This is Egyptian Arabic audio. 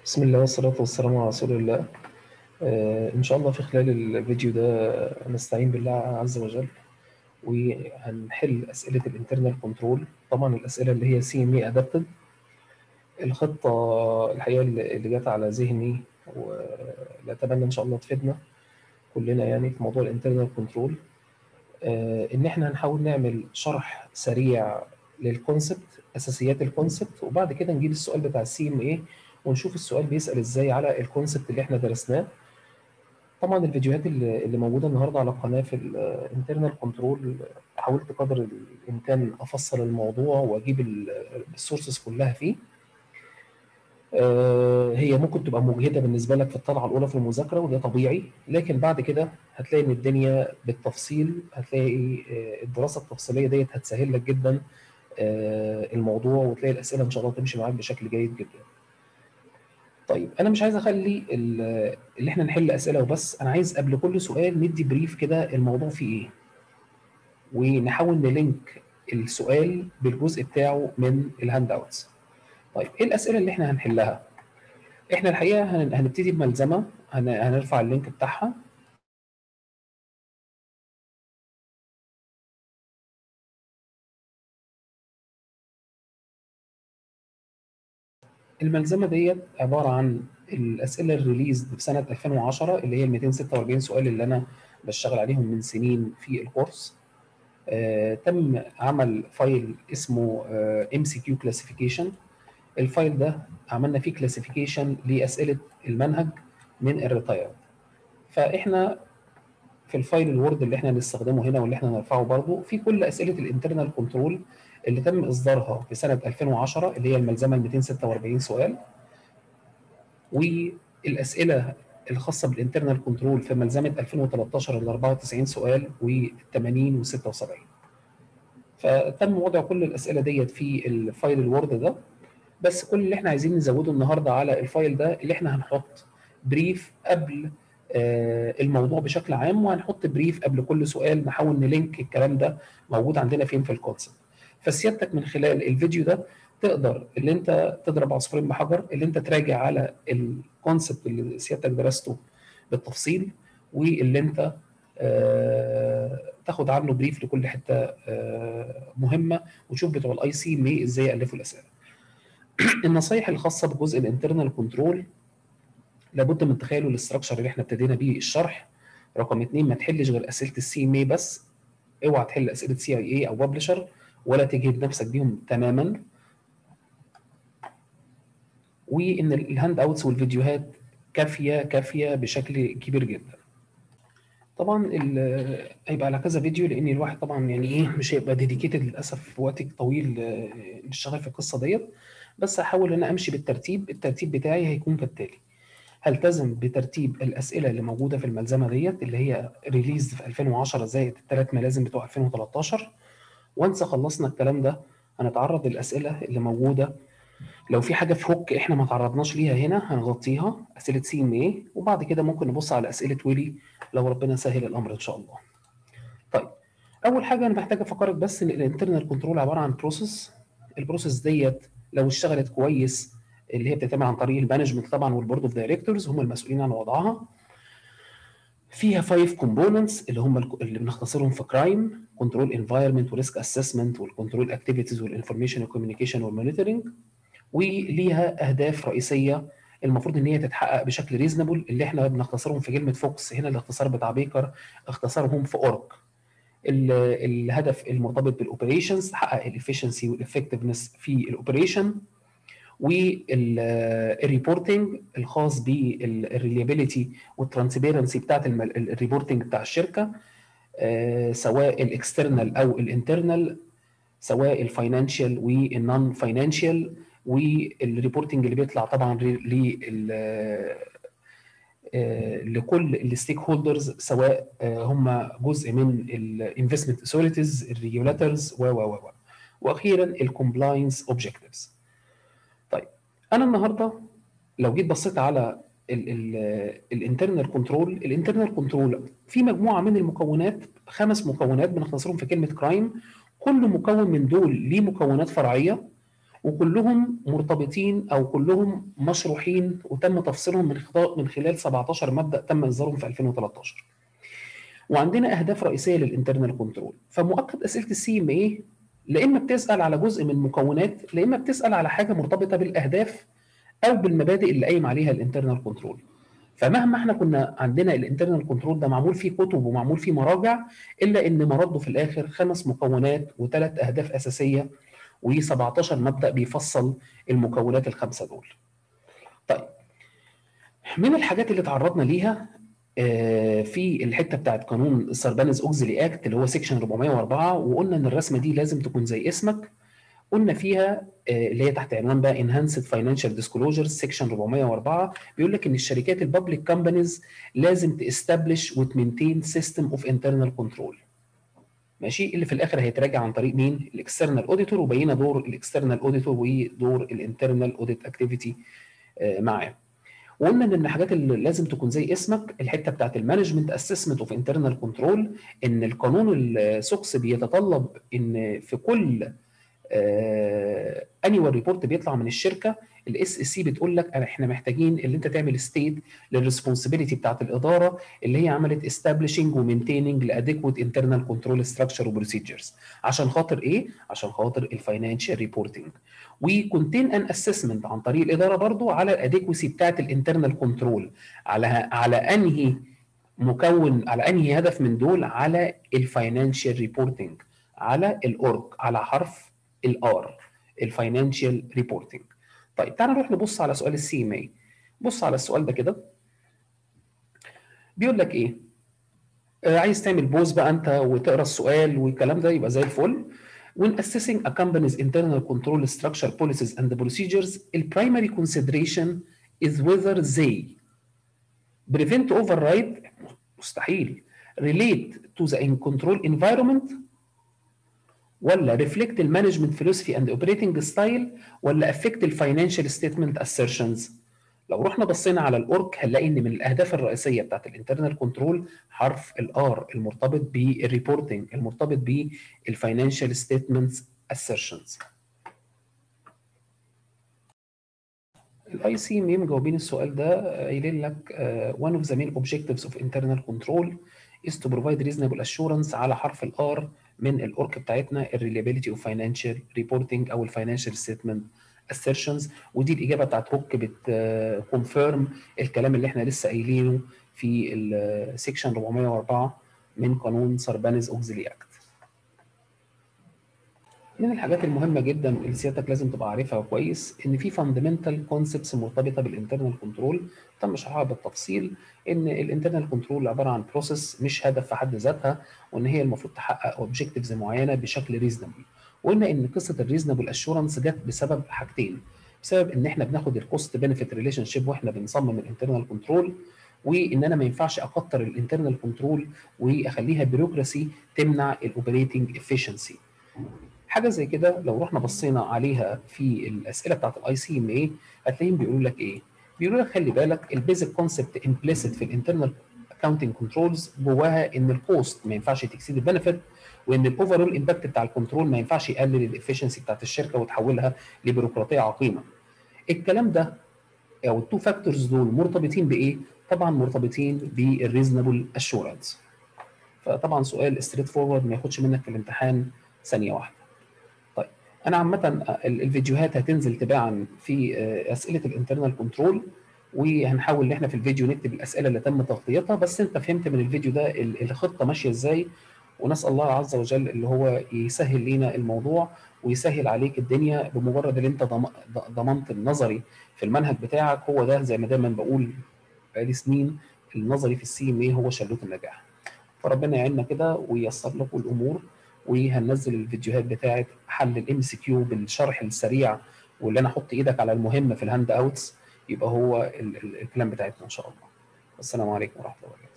بسم الله والصلاة والسلام على رسول الله آه إن شاء الله في خلال الفيديو ده نستعين بالله عز وجل وهنحل أسئلة الانترنال كنترول طبعا الأسئلة اللي هي سي ام اي ادابتد الخطة الحقيقة اللي جت على ذهني وأتمنى إن شاء الله تفيدنا كلنا يعني في موضوع الانترنال كنترول آه إن إحنا هنحاول نعمل شرح سريع للكونسبت أساسيات الكونسبت وبعد كده نجيب السؤال بتاع السي ام اي ونشوف السؤال بيسأل ازاي على الكونسبت اللي احنا درسناه طبعا الفيديوهات اللي موجوده النهارده على القناه في الانترنال كنترول حاولت قدر الامكان افصل الموضوع واجيب السورسز كلها فيه هي ممكن تبقى مجهده بالنسبه لك في الطلعه الاولى في المذاكره وده طبيعي لكن بعد كده هتلاقي ان الدنيا بالتفصيل هتلاقي الدراسه التفصيليه ديت هتسهل لك جدا الموضوع وتلاقي الاسئله ان شاء الله تمشي معاك بشكل جيد جدا طيب انا مش عايز اخلي اللي احنا نحل اسئله وبس انا عايز قبل كل سؤال ندي بريف كده الموضوع فيه ايه ونحاول نلينك السؤال بالجزء بتاعه من الهاند اوتس طيب ايه الاسئله اللي احنا هنحلها احنا الحقيقه هنبتدي بملزمه هنرفع اللينك بتاعها الملزمه ديت عباره عن الاسئله الريليز في سنه 2010 اللي هي ال 246 سؤال اللي انا بشتغل عليهم من سنين في الكورس آه، تم عمل فايل اسمه ام سي كيو كلاسيفيكيشن الفايل ده عملنا فيه كلاسيفيكيشن لاسئله المنهج من الريتايرد فاحنا في الفايل الوورد اللي احنا هنستخدمه هنا واللي احنا هنرفعه برضه في كل اسئله الانترنال كنترول اللي تم اصدارها في سنه 2010 اللي هي الملزمه ال 246 سؤال والاسئله الخاصه بالانترنال كنترول في ملزمه 2013 ال 94 سؤال وال 80 و 76 فتم وضع كل الاسئله ديت في الفايل الوورد ده بس كل اللي احنا عايزين نزوده النهارده على الفايل ده اللي احنا هنحط بريف قبل آه الموضوع بشكل عام وهنحط بريف قبل كل سؤال نحاول نلينك الكلام ده موجود عندنا فين في الكونسبت فسيادتك من خلال الفيديو ده تقدر اللي انت تضرب عصفورين بحجر اللي انت تراجع على الكونسبت اللي سيادتك درسته بالتفصيل واللي انت آه تاخد عنه بريف لكل حته آه مهمه وتشوف بتوع الاي سي مي ازاي يالفوا الاسئله. النصايح الخاصه بجزء الانترنال كنترول لابد من تخيلوا الاستراكشر اللي احنا ابتدينا بيه الشرح رقم اثنين ما تحلش غير اسئله السي مي بس اوعى تحل اسئله سي اي اي او ببلشر ولا تجهد نفسك بيهم تماما وان الهاند اوتس والفيديوهات كافيه كافيه بشكل كبير جدا طبعا هيبقى على كذا فيديو لان الواحد طبعا يعني ايه مش هيبقى ديديكيتد للاسف وقت طويل نشتغل في القصه ديت بس هحاول ان امشي بالترتيب الترتيب بتاعي هيكون كالتالي هلتزم بترتيب الاسئله اللي موجوده في الملزمه ديت اللي هي ريليز في 2010 زائد الثلاث ملازم بتوع 2013 وانس خلصنا الكلام ده هنتعرض للاسئله اللي موجوده لو في حاجه في هوك احنا ما تعرضناش ليها هنا هنغطيها اسئله سي ام اي وبعد كده ممكن نبص على اسئله ويلي لو ربنا سهل الامر ان شاء الله. طيب اول حاجه انا محتاج افكرك بس ان الانترنال كنترول عباره عن بروسيس البروسيس ديت لو اشتغلت كويس اللي هي بتتم عن طريق المانجمنت طبعا والبورد اوف دايركتورز هم المسؤولين عن وضعها فيها 5 كومبوننتس اللي هم اللي بنختصرهم في كرايم كنترول انفايرمنت وريسك اسسمنت والكنترول اكتيفيتيز والانفورميشن والكوميونيكيشن والمونيتورنج وليها اهداف رئيسيه المفروض ان هي تتحقق بشكل ريزنبل اللي احنا بنختصرهم في كلمه فوكس هنا الاختصار بتاع بيكر اختصرهم في اورك الهدف المرتبط بالاوبريشنز تحقق الافشنسي والافكتفنس في الاوبريشن والريبورتنج الخاص بالريليابيليتي والترانسبيرنسي بتاعت الريبورتنج بتاع الشركه آه سواء الاكسترنال او الانترنال سواء الفاينانشال والنون فاينانشال والريبورتنج اللي بيطلع طبعا لل لكل الستيك هولدرز سواء هم جزء من الانفستمنت اثوريتيز الريجولاتورز و و و واخيرا الكومبلاينس اوبجكتيفز طيب انا النهارده لو جيت بصيت على الانترنال كنترول الانترنال كنترول في مجموعه من المكونات خمس مكونات بنختصرهم في كلمه كرايم كل مكون من دول ليه مكونات فرعيه وكلهم مرتبطين او كلهم مشروحين وتم تفصيلهم من من خلال 17 مبدا تم اصدارهم في 2013 وعندنا اهداف رئيسيه للانترنال كنترول فمؤكد اسئله السي ام ايه لا اما بتسال على جزء من مكونات لا اما بتسال على حاجه مرتبطه بالاهداف او بالمبادئ اللي قايم عليها الانترنال كنترول فمهما احنا كنا عندنا الانترنال كنترول ده معمول فيه كتب ومعمول فيه مراجع الا ان مرده في الاخر خمس مكونات وثلاث اهداف اساسيه و17 مبدا بيفصل المكونات الخمسه دول. طيب من الحاجات اللي تعرضنا ليها في الحته بتاعت قانون السربانز اوكزلي اكت اللي هو سيكشن 404 وقلنا ان الرسمه دي لازم تكون زي اسمك قلنا فيها اللي هي تحت عنوان بقى انهانسد فاينانشال ديسكلوجرز سيكشن 404 بيقول لك ان الشركات البابليك كومبانيز لازم تستبلش وتمنتين سيستم اوف انترنال كنترول ماشي اللي في الاخر هيتراجع عن طريق مين الاكسترنال اوديتور وبينا دور الاكسترنال اوديتور ودور الانترنال اوديت اكتيفيتي معاه وقلنا ان من الحاجات اللي لازم تكون زي اسمك الحته بتاعت المانجمنت اسسمنت اوف انترنال كنترول ان القانون السوكس بيتطلب ان في كل انيوال ريبورت بيطلع من الشركه الاس اس سي بتقول لك احنا محتاجين اللي انت تعمل ستيت للريسبونسبيلتي بتاعت الاداره اللي هي عملت استابليشنج ومينتيننج لاديكويت انترنال كنترول ستراكشر وبروسيجرز عشان خاطر ايه؟ عشان خاطر الفاينانشال ريبورتنج وكونتين ان اسسمنت عن طريق الاداره برضو على الاديكوسي بتاعت الانترنال كنترول على على انهي مكون على انهي هدف من دول على الفاينانشال ريبورتنج على الاورج على حرف الار الفاينانشال ريبورتنج طيب تعالى نروح نبص على سؤال السي ام اي بص على السؤال ده كده بيقول لك ايه آه عايز تعمل بوز بقى انت وتقرا السؤال والكلام ده يبقى زي الفل When assessing a company's internal control structure policies and procedures, the primary consideration is whether they prevent override مستحيل relate to the in control environment ولا reflect المانجمنت philosophy and operating style ولا affect الفاينانشال ستيتمنت assertions لو رحنا بصينا على الاورك هنلاقي ان من الاهداف الرئيسيه بتاعت الانترنال كنترول حرف الار المرتبط بالريبورتنج المرتبط بالفاينانشال ستيتمنتس assertions الاي سي ام مجاوبين السؤال ده قايلين لك uh, one of the main objectives of internal control is to provide reasonable assurance على حرف الار من الاورك بتاعتنا الريليابيلتي اوف فاينانشال ريبورتنج او الفاينانشال ستيتمنت assertions ودي الاجابه بتاعت هوك بتكونفيرم الكلام اللي احنا لسه قايلينه في السكشن 404 من قانون سربانز اوكزيلي اكت. من الحاجات المهمه جدا اللي سيادتك لازم تبقى عارفها كويس ان في فاندمنتال كونسبتس مرتبطه بالانترنال كنترول تم شرحها بالتفصيل ان الانترنال كنترول عباره عن بروسيس مش هدف في حد ذاتها وان هي المفروض تحقق اوبجكتيفز معينه بشكل ريزونبل وقلنا ان قصه الريزونبل اشورنس جت بسبب حاجتين بسبب ان احنا بناخد الكوست بنفيت ريليشن شيب واحنا بنصمم الانترنال كنترول وان انا ما ينفعش اكتر الانترنال كنترول واخليها بيروقراسي تمنع الاوبريتنج افشنسي حاجه زي كده لو رحنا بصينا عليها في الاسئله بتاعت الاي سي ام اي هتلاقيهم بيقولوا لك ايه بيقولوا لك خلي بالك البيزك كونسبت امبليسيت في الانترنال اكاونتنج كنترولز جواها ان الكوست ما ينفعش تكسيد البنفيت وان الاوفرول امباكت بتاع الكنترول ما ينفعش يقلل الافشنسي بتاعت الشركه وتحولها لبيروقراطيه عقيمه. الكلام ده او التو فاكتورز دول مرتبطين بايه؟ طبعا مرتبطين بالريزونبل اشورنس. فطبعا سؤال ستريت فورورد ما ياخدش منك في الامتحان ثانيه واحده. طيب انا عامه الفيديوهات هتنزل تباعا في اسئله الانترنال كنترول وهنحاول ان احنا في الفيديو نكتب الاسئله اللي تم تغطيتها بس انت فهمت من الفيديو ده الخطه ماشيه ازاي ونسال الله عز وجل اللي هو يسهل لينا الموضوع ويسهل عليك الدنيا بمجرد ان انت ضمنت النظري في المنهج بتاعك هو ده زي ما دايما بقول بقالي سنين النظري في السي ام اي هو شلوت النجاح فربنا يعيننا كده وييسر لكم الامور وهننزل الفيديوهات بتاعه حل الام سي كيو بالشرح السريع واللي انا احط ايدك على المهم في الهاند اوتس يبقى هو الكلام بتاعتنا ان شاء الله السلام عليكم ورحمه الله وبركاته